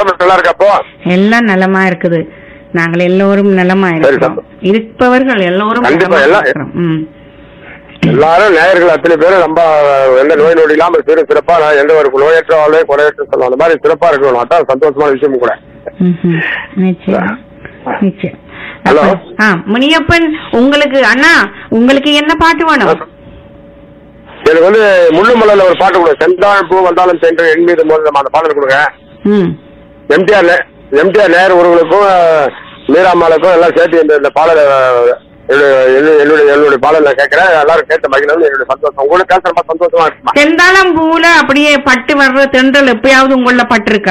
Family நல்லா இருக்காப்போ எல்லாம் நலமா இருக்குது நாங்கள் எல்லோரும் நலமா இருக்கிறோம் இருப்பவர்கள் எல்லோரும் கண்டிப்பா, நலமா எல்லாம் இருக்கிறோம். ம். எல்லாரும் நேயர்கள் அத்தனை பேரும் ரொம்ப எந்த நோய் நொடி இல்லாம சிறு சிறப்பா நான் எந்த ஒரு நோயற்ற வாழ்வே குறையற்ற சொல்லுவோம் அந்த மாதிரி சிறப்பா இருக்கணும் அதான் சந்தோஷமான விஷயம் கூட ம்ஹும். நிச்சயம் நிச்சயம் ஹலோ. அப்ப- ஆ முனியப்பன் உங்களுக்கு அண்ணா உங்களுக்கு என்ன பாட்டு வேணும் எனக்கு வந்து முள்ளு மலர்ல ஒரு பாட்டு கொடுங்க செந்தாழ் பூ வந்தாலும் சென்று என் மீது மோதிரம் அந்த பாடல் கொடுங்க ம் எம்டிஆர் எம்டிஆர் நேர் உறவுகளுக்கும் மீராமாலுக்கும் எல்லாம் சேர்த்து இந்த இந்த பாடலை என்னுடைய என்னுடைய என்னுடைய பாடல் நான் கேட்கறேன் எல்லாரும் கேட்ட மகிழ்ந்து என்னுடைய சந்தோஷம் உங்களுக்கு கேட்கற ரொம்ப சந்தோஷமா இருக்குமா செந்தாளம் பூல அப்படியே பட்டு வர்ற தென்றல் எப்பயாவது உங்கள பட்டிருக்கா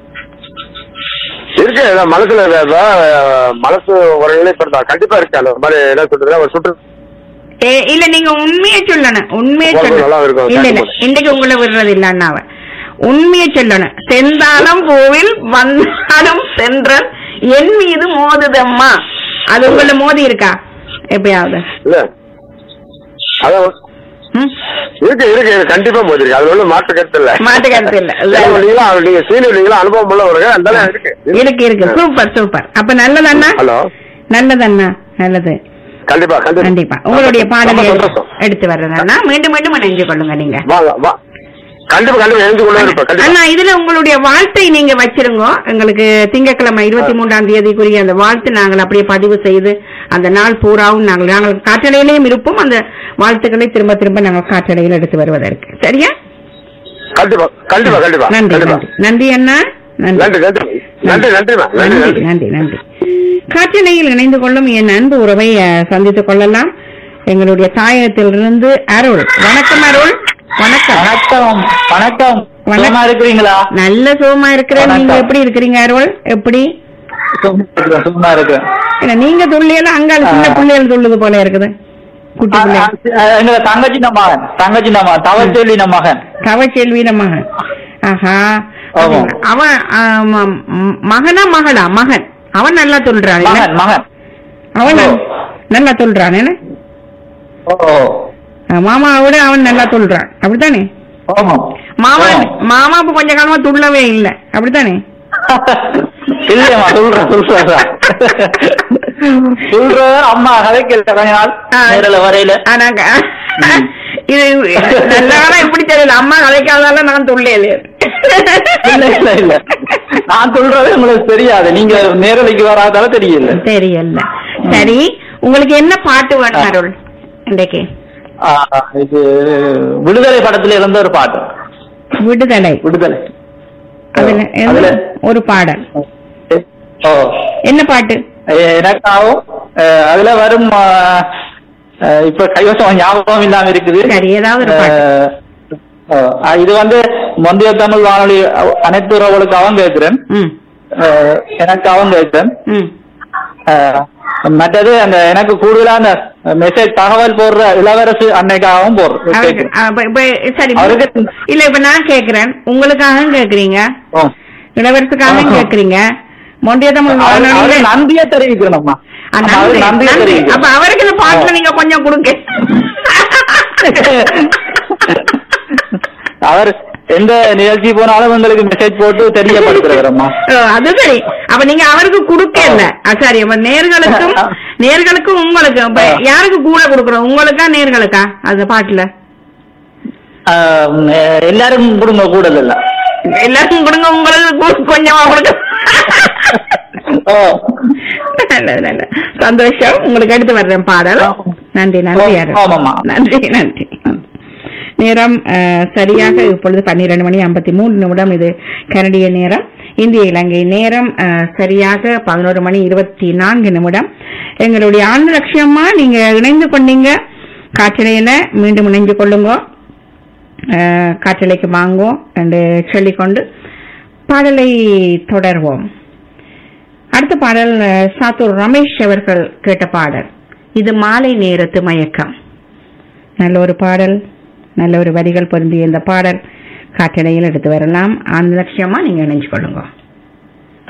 இருக்கு நான் மனசுல இத- இத, மனசு ஒரு நிலைப்படுத்தா கண்டிப்பா இருக்கு அந்த மாதிரி என்ன சொல்றது ஒரு சுற்று ஏ, இல்ல நீங்க உண்மையை சொல்லணும் உண்மையை ரொம்ப நல்லா சொல்லணும் இருக்கும், இல்ல இல்ல கேட்கும்போது. இன்றைக்கு உங்களை விடுறது இல்ல அண்ணாவ உண்மையை சொல்லணும் செந்தாளம் பூவில் வந்தாலும் சென்றல் என் மீது மோதுதம்மா அது உங்கள மோதி இருக்கா எப்பயாவது இல்ல அதான் ம்? இருக்கு இருக்கு இருக்கு. கண்டிப்பா மோதி இருக்கு அதுல ஒண்ணும் மாற்று கருத்து இல்ல மாற்று கருத்து இல்ல. ஏன்னா நீங்களா நீங்க சீனியர் நீங்களா அனுபவம் உள்ளவங்க அந்த இருக்கு இருக்கு இருக்கு சூப்பர் சூப்பர் அப்ப நல்லது அண்ணா ஹலோ நல்லது அண்ணா நல்லது கண்டிப்பா கண்டிப்பா கண்டிப்பா உங்களுடைய பாடலை ரொம்ப சந்தோஷம் எடுத்து வர்றதா மீண்டும் மீண்டும் இணைஞ்சு கொள்ளுங்க நீங்க வாங்க வா கண்டிப்பா கண்டிப்பா எழுந்து கொண்டு இருப்பேன் கண்டிப்பா அண்ணா இதுல உங்களுடைய வாழ்த்தை நீங்க வச்சிருங்க எங்களுக்கு திங்கட்கிழமை இருபத்தி மூன்றாம் தேதிக்குரிய அந்த வாழ்த்து நாங்கள் அப்படியே பதிவு செய்து அந்த நாள் பூராவும் நாங்கள் நாங்கள் காற்றலையிலையும் இருப்போம் அந்த வாழ்த்துக்களை திரும்ப திரும்ப நாங்கள் காற்றலையில் எடுத்து வருவதற்கு சரியா கண்டிப்பா கண்டிப்பா கண்டிப்பா நன்றி கண்டிப்பா நன்றி நன்றி அண்ணா நன்றி நன்றி நன்றி நன்றி நன்றிமா நன்றி நன்றி நன்றி நன்றி நன்றி காற்றலையில் இணைந்து கொள்ளும் என் அன்பு உறவை அஹ், சந்தித்துக் கொள்ளலாம் எங்களுடைய தாயகத்திலிருந்து அருள் வணக்கம் அருள் வணக்கம் வணக்கம் வணக்கம் வணக்கம். சுகமா இருக்கிறீங்களா நல்ல சுகமா இருக்கிறேன் நீங்க வணக்கம். எப்படி இருக்கிறீங்க அருள் எப்படி சும்மா இருக்கிறேன், சும்மா இருக்கிறேன் இல்ல நீங்க துள்ளியெல்லாம் அங்கால சின்ன ஆ. பிள்ளைகள் துள்ளுது போல இருக்குது குட்டி ஆ, பிள்ளை ஆ, எங்க தங்கச்சி மகன் தங்கச்சி மகன் தவச்சொல்லி மகன் கவச்செல்வியில மகன் ஆஹா ஆமா. அவன் ஆமா, ம், மகனா மகளா மகன் அவன் நல்லா துள்றான் இல்ல? மகன் மகன் அவன் ஓ. நல்- நல்லா துள்றான் என்ன ஓ மாமாவை விட அவன் நல்லா துள்றான் அப்படித்தானே ஆமா மாமா ஆமா. மாமா இப்ப கொஞ்ச காலமா துள்ளவே இல்ல அப்படித்தானே இல்லையம்மா சொல்றேன் சொல்றேன் சொல்றேன் அம்மா கதைக்கல கொஞ்ச நாள் ஆ. நேரில் வரையில ஆனாங்க இது நல்ல காலம் இப்படி தெரியல அம்மா கதைக்காதால நான் துள்ளே இல்ல இல்ல இல்ல நான் சொல்றது உங்களுக்கு தெரியாது நீங்க நேரலைக்கு வராதால தெரியல தெரியல சரி உங்களுக்கு என்ன பாட்டு வேணும் அருள் இன்றைக்கு ஆ, இது விடுதலை படத்துல இருந்த ஒரு பாட்டு விடுதலை விடுதலை அதுல என்ன? அதுல ஒரு பாடல் ஓ என்ன பாட்டு எ- எனக்காகவும் அஹ், அதுல வரும் அஹ், அஹ், இப்ப கைவசம் ஞாபகம் இல்லாம இருக்குது சரி, ஏதாவது ஒரு பாட்டு. அஹ், அஹ், இது வந்து முந்தைய தமிழ் வானொலி அஹ், அனைத்து உறவுகளுக்காகவும் கேட்கிறேன் ம் அஹ், எனக்காகவும் கேட்கிறேன் ம் அஹ், மற்றது அந்த எனக்கு கூடுதலா அந்த மெசேஜ் தகவல் போடுற இளவரசு அன்னைக்காகவும் போடுறேன் அவருக்கு- கேட்கிறேன். அப்ப- இப்ப சரி அவருக்கு- இல்ல இப்ப நான் கேக்குறேன் உங்களுக்காகவும் கேக்குறீங்க ஓ. இளவரசுக்காகவும் ஆஹா. கேக்குறீங்க மொண்டிய தமிழ் அவரு- அவரு வானொலியில நன்றியை தெரிவிக்கிறேன் அம்மா ஆ, அவரு நன்றி, நன்றியை நன்றி. தெரிவிக்கிறேன். அப்ப அவருக்கு இந்த பாட்டுல நீங்க கொஞ்சம் கொடுங்க அவர் எந்த நிகழ்ச்சி போனாலும் உங்களுக்கு மெசேஜ் போட்டு தெரியப்படுத்துறவரம்மா ஓ, அது சரி அப்ப நீங்க அவருக்கு கொடுக்க இல்ல ஆ, சரி அப்ப நேர்களுக்கும் நேர்களுக்கும் உங்களுக்கும் இப்ப ஆ. யாருக்கு கூட கொடுக்கறோம் உங்களுக்கா நேர்களுக்கா அந்த பாட்டுல எல்லாரும் கொடுங்க கூடல இல்ல எல்லாருக்கும் கொடுங்க உங்களுக்கு கொ- கொஞ்சமா கொடுங்க ஓ. நல்லது நல்லது சந்தோஷம் உங்களுக்கு எடுத்து வர்றேன் பாடல் நன்றி நன்றி ஓ, அருள். ஆமாம்மா. நன்றி நன்றி நேரம் அஹ், சரியாக இப்பொழுது பன்னிரண்டு மணி ஐம்பத்தி மூணு நிமிடம் இது கனடிய நேரம் இந்திய இலங்கை நேரம் அஹ், சரியாக பதினோரு மணி இருபத்தி நான்கு நிமிடம் எங்களுடைய ஆண்டு லட்சியமா நீங்க இணைந்து கொண்டீங்க காற்றிலையில மீண்டும் இணைஞ்சு கொள்ளுங்க அஹ், காற்றலைக்கு வாங்குவோம் என்று சொல்லிக்கொண்டு பாடலை தொடர்வோம் அடுத்த பாடல் அஹ், சாத்தூர் ரமேஷ் அவர்கள் கேட்ட பாடல் இது மாலை நேரத்து மயக்கம் நல்ல ஒரு பாடல் நல்ல ஒரு வரிகள் பொருந்திய இந்த பாடல் காற்றடையில் எடுத்து வரலாம் அந்த லட்சியமா நீங்க நினைச்சு கொள்ளுங்க